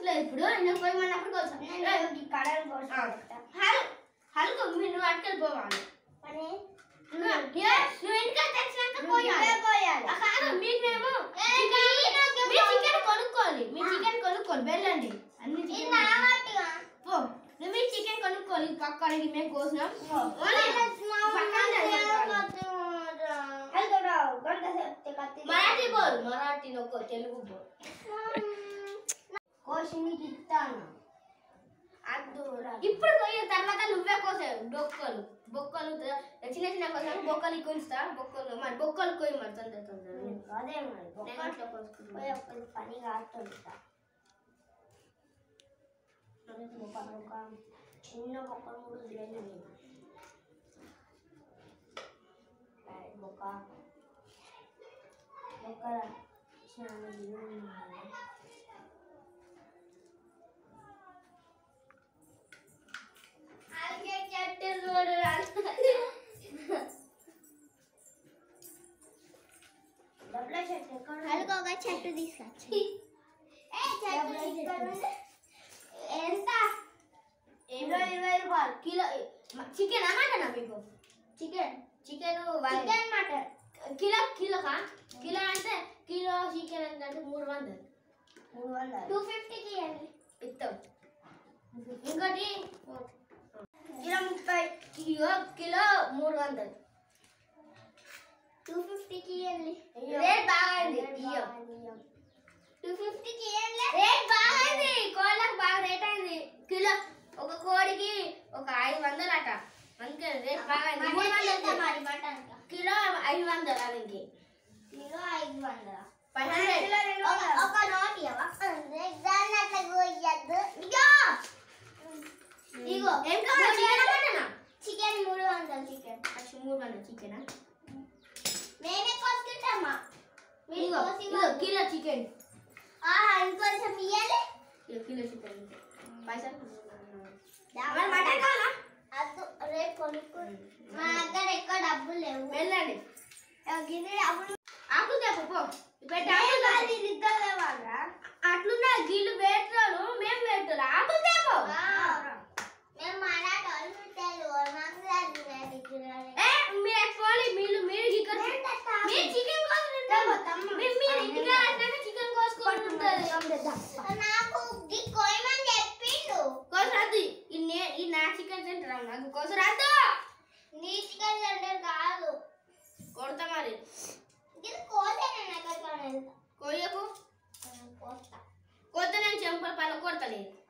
కోస్తలేదు ఇప్పుడు నేను కోయమన్నప్పుడు కోసాను నేను ఈ కడలు కోసుకుంటా హల్ హల్కు మీరు నువ్వు అట్టుకెళ్ళి పోవాలి పని నువ్వు నువ్వు ఇంకా తెచ్చినాక కోయాలి నువ్వే కోయాలి ఆ కాదు మీకేమో ఏ, చికెన్ నీ నాకేమో మీ చికెన్ కొనుక్కోవాలి మీ చికెన్ కొనుక్కోవాలి వెళ్ళండి అన్ని ఇది చికెన్ నా మట్టిగా పో నువ్వు మీ చికెన్ కొనుక్కోవాలి పక్కనకి మేము కోసినాం ఓ. ఓన్లీ పక్కన అది కూడా గంట సేపు కత్తి మరాఠీ బోల్ మరాఠీ నొక్కో తెలుగు బోల్ కోసినికి ఇస్తాను అద్దు ఇప్పుడు పోయిన తర్వాత నువ్వే కోసావు డొక్కలు బొక్కలు త- చిన్న చిన్న కోసాను బొక్కలు కొలుస్తా బొక్కలు మరి బొక్కలు కోయి మరి తొందర తొందర అదే మరి నేను బొక్క అట్లా కోసుకుంటా. పోయి ఒక్కరి పని కాస్తుంటా ఒక ఒక చిన్న బొక్క కూడా లేదు నేను రైట్ బొక్క బొక్క చాలా ఉంది. అలాగే చెట్టు చూడు డబ్బుల చెట్టు ఎక్కడ ఉంది? అల్లుకు ఒక చెట్టు తీసుకొచ్చి ఏ డబ్బుల చెట్టు ఎక్కడ ఉంది? ఎంత ఇరవై ఇరవై రూపాయలు కిలో చికెన్ అన్నమాటనా మీకు chicken chicken chicken mutton kilo కిలోకా కిలో అంటే కిలో చికెన్ ఎంత అంటే మూడు వందలు మూడు వందలు టూ ఫిఫ్టీకి ఇవ్వండి ఇస్తాం ఇంకోటి కిలో ముప్పై కిలో కిలో మూడు వందలు టూ ఫిఫ్టీకి ఇవ్వండి రేట్ బాగుంది ఇయ్యం టూ ఫిఫ్టీకి ఇవ్వండి రేట్ బాగుంది కోళ్ళకి బాగా రేట్ అయింది కిలో ఒక కోడికి ఒక ఐదు వందలు అట అందుకే రేట్ బాగుంది మూడు వందలు మరి మటన్ కిలో ఐదు వందలు అది కిలో ఐదు వందల ఫైవ్ హండ్రెడ్ కిలో రెండు ఒక వందలు ఒక నోట్ ఇవ్వ దాన్ని అట్లా కోయద్దు ఇగో ఇగో ఏం కావాలి చికెన్ మటనా చికెన్ మూడు వందలు చికెన్ అచ్చు మూడు వందలు చికెనా మేమే కోసుకుంటామా మీరు ఇగో కోసి ఇగో కిలో చికెన్ ఆహా ఇంకొంచెం ఇవ్వాలి ఇగో కిలో చికెన్ పైసలు మరి మరి మటన్ కావాలా అద్దు రేపు కొనుక్కో మా దగ్గర ఎక్కువ డబ్బులు లేవు వెళ్ళండి గిన్నె డబ్బులు ఆకు తెప్పు పో పెట్టి ఆకు తెప్పు. ఇద్దరు లేవాలా అట్లున్నా గీళ్ళు పెట్టారు మేము పెట్టారు ఆకు తెప్పు మేము మరాఠోళ్ళు తెలుగు మాకు రాదు నేను ఇక్కడ ఏ మీరు పోలి మీరు మీరు ఇక్కడ మీరు చికెన్ కోసుకుంటారు మీరు మీరు ఇంటికి వచ్చినాక చికెన్ కోసుకుంటుంటారు నాకు ఈ కోయమని చెప్పిండు కోసరాదు ఈ నే ఈ నా చికెన్ సెంటర్ నాకు కోసరాదు నీ చికెన్ సెంటర్ కాదు కొడతా మరి ఇది కోసే నేను ఎక్కడికి వెళ్తా కొయ్యకు కోస్తా కొత్త నేను చెంపల పళ్ళ కొడతలేదు